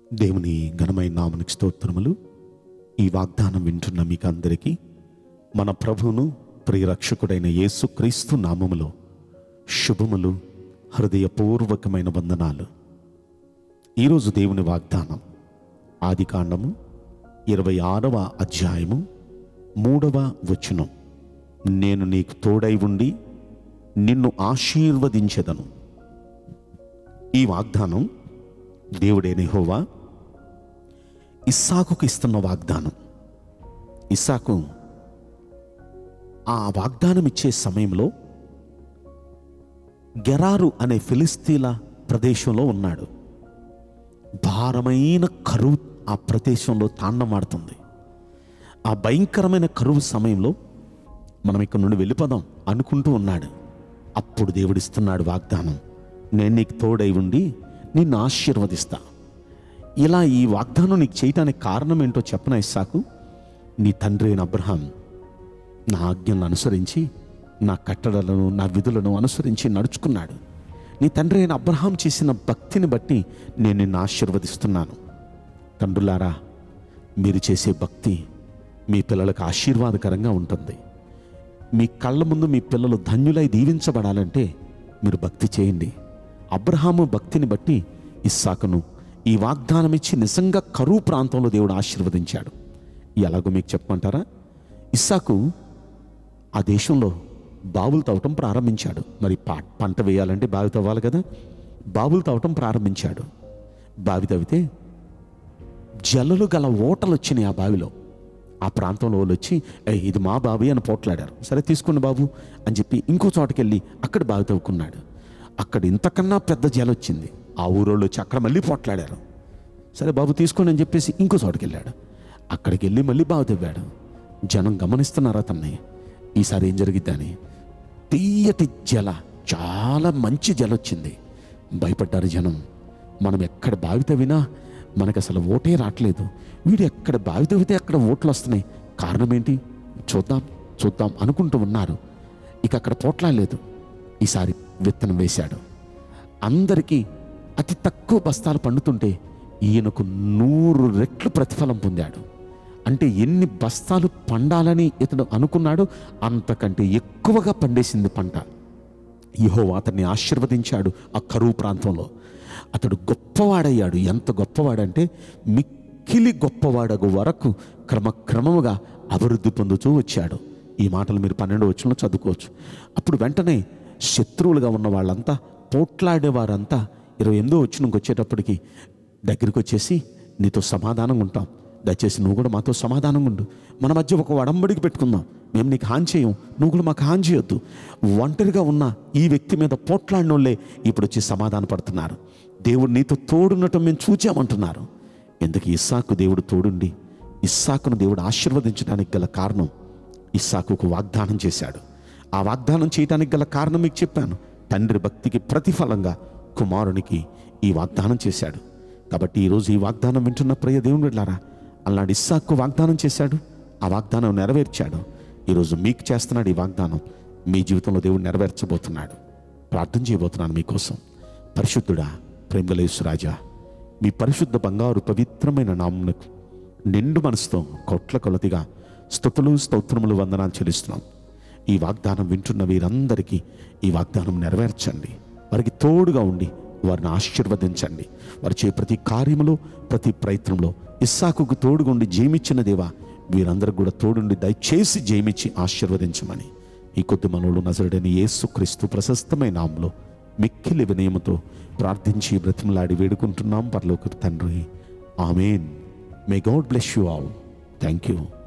దేవుని ఘనమైన నామనికి స్తోత్రములు ఈ వాగ్దానం వింటున్న మీకు అందరికీ మన ప్రభువును ప్రియరక్షకుడైన యేసుక్రీస్తు నామములో శుభములు హృదయపూర్వకమైన వందనాలు ఈరోజు దేవుని వాగ్దానం ఆది కాండము ఇరవై ఆరవ అధ్యాయము మూడవ వచనం నేను నీకు తోడై ఉండి నిన్ను ఆశీర్వదించెదను ఈ వాగ్దానం దేవుడైన యెహోవా ఇస్సాకుకు ఇస్తున్న వాగ్దానం ఇస్సాకు ఆ వాగ్దానం ఇచ్చే సమయంలో గెరారు అనే ఫిలిస్తీన్ల ప్రదేశంలో ఉన్నాడు భారమైన కరువు ఆ ప్రదేశంలో తాండమాడుతుంది ఆ భయంకరమైన కరువు సమయంలో మనం ఇక్కడ నుండి వెళ్ళిపోదాం అనుకుంటూ ఉన్నాడు అప్పుడు దేవుడిస్తున్నాడు వాగ్దానం నేను నీకు తోడై ఉండి నిన్ను ఆశీర్వదిస్తా ఇలా ఈ వాగ్దానం నీకు చేయటానికి కారణం ఏంటో చెప్పన ఇస్సాకు నీ తండ్రి అయిన అబ్రహాం నా ఆజ్ఞలను అనుసరించి నా కట్టడలను నా విధులను అనుసరించి నడుచుకున్నాడు నీ తండ్రి అయిన అబ్రహాం చేసిన భక్తిని బట్టి నేను నిన్ను ఆశీర్వదిస్తున్నాను తండ్రులారా మీరు చేసే భక్తి మీ పిల్లలకు ఆశీర్వాదకరంగా ఉంటుంది మీ కళ్ళ ముందు మీ పిల్లలు ధన్యులై దీవించబడాలంటే మీరు భక్తి చేయండి అబ్రహాము భక్తిని బట్టి ఇస్సాకును ఈ వాగ్దానం ఇచ్చి నిజంగా కరువు ప్రాంతంలో దేవుడు ఆశీర్వదించాడు ఎలాగో మీకు చెప్పమంటారా ఇస్సాకు ఆ దేశంలో బావులు తవ్వటం ప్రారంభించాడు మరి పా- పంట వేయాలంటే బావి తవ్వాలి కదా బావులు తవ్వటం ప్రారంభించాడు బావి తవ్వితే జలలు గల ఓటలు వచ్చినాయి ఆ బావిలో ఆ ప్రాంతంలో వాళ్ళు వచ్చి "ఏ, ఇది మా బావి అని పోట్లాడారు సరే తీసుకోండి బాబు అని చెప్పి ఇంకో చోటకి వెళ్ళి అక్కడ బావి తవ్వుకున్నాడు అక్కడ ఇంతకన్నా పెద్ద జల వచ్చింది ఆ ఊరోళ్ళు వచ్చి అక్కడ మళ్ళీ పోట్లాడారు సరే బాబు తీసుకోండి అని చెప్పేసి ఇంకో చోటకి వెళ్ళాడు అక్కడికి వెళ్ళి మళ్ళీ బావి తవ్వాడు జనం గమనిస్తున్నారు అతన్ని ఈసారి ఏం జరిగిద్దని తీయటి జల చాలా మంచి జల వచ్చింది భయపడ్డారు జనం మనం ఎక్కడ బావి తవ్వినా మనకు అసలు ఓటే రావట్లేదు వీడు ఎక్కడ బావి తవ్వితే అక్కడ ఓట్లు వస్తున్నాయి కారణం ఏంటి చూద్దాం చూద్దాం అనుకుంటూ ఉన్నారు ఇక అక్కడ పోట్లాడలేదు ఈసారి విత్తనం వేశాడు అందరికీ అతి తక్కువ బస్తాలు పండుతుంటే ఈయనకు నూరు రెట్లు ప్రతిఫలం పొందాడు అంటే ఎన్ని బస్తాలు పండాలని ఇతడు అనుకున్నాడో అంతకంటే ఎక్కువగా పండేసింది పంట యెహోవా అతన్ని ఆశీర్వదించాడు ఆ కరువు ప్రాంతంలో అతడు గొప్పవాడయ్యాడు ఎంత గొప్పవాడంటే మిక్కిలి గొప్పవాడగు వరకు క్రమక్రమముగా అభివృద్ధి పొందుతూ వచ్చాడు ఈ మాటలు మీరు పన్నెండు వచ్చిన చదువుకోవచ్చు అప్పుడు వెంటనే శత్రువులుగా ఉన్న వాళ్ళంతా పోట్లాడే వారంతా ఇరవై ఎనిమిదో వచ్చినకి వచ్చేటప్పటికి దగ్గరికి వచ్చేసి నీతో సమాధానంగా ఉంటాం దయచేసి నువ్వు కూడా మాతో సమాధానంగా ఉండు మన మధ్య ఒక వడంబడికి పెట్టుకుందాం మేము నీకు హాని చేయం నువ్వు కూడా మాకు హాని చేయొద్దు ఒంటరిగా ఉన్న ఈ వ్యక్తి మీద పోట్లాడినోళ్ళే ఇప్పుడు వచ్చి సమాధాన పడుతున్నారు దేవుడు నీతో తోడున్నటం మేము చూచామంటున్నారు ఎందుకు ఇస్సాకు దేవుడు తోడుండి ఇస్సాకును దేవుడు ఆశీర్వదించడానికి గల కారణం ఇస్సాకుకు వాగ్దానం చేశాడు ఆ వాగ్దానం చేయడానికి గల కారణం మీకు చెప్పాను తండ్రి భక్తికి ప్రతిఫలంగా కుమారునికి ఈ వాగ్దానం చేశాడు కాబట్టి ఈరోజు ఈ వాగ్దానం వింటున్న ప్రియ దేవుని వెళ్ళారా అలాంటి ఇస్సాకు వాగ్దానం చేశాడు ఆ వాగ్దానం నెరవేర్చాడు ఈరోజు మీకు చేస్తున్నాడు ఈ వాగ్దానం మీ జీవితంలో దేవుడు నెరవేర్చబోతున్నాడు ప్రార్థన చేయబోతున్నాను మీకోసం పరిశుద్ధుడా ప్రేమలేసు రాజా మీ పరిశుద్ధ బంగారు పవిత్రమైన నామునకు నిండు మనసుతో కొట్ల కొలతిగా స్తుతులు స్తోత్రములు వందనాలు చెల్లిస్తున్నాం ఈ వాగ్దానం వింటున్న వీరందరికీ ఈ వాగ్దానం నెరవేర్చండి వారికి తోడుగా ఉండి వారిని ఆశీర్వదించండి వారి చే ప్రతి కార్యములో ప్రతి ప్రయత్నంలో ఇస్సాకుకు తోడుగా ఉండి జయమిచ్చిన దేవా వీరందరికి కూడా తోడుండి దయచేసి జయమిచ్చి ఆశీర్వదించమని ఈ కొద్ది మనవులు నజరుడని యేసుక్రీస్తు ప్రశస్తమైన నామంలో మిక్కిలి వినయముతో ప్రార్థించి బ్రతిమలాడి వేడుకుంటున్నాం పరలోక తండ్రి amen may God bless you all thank you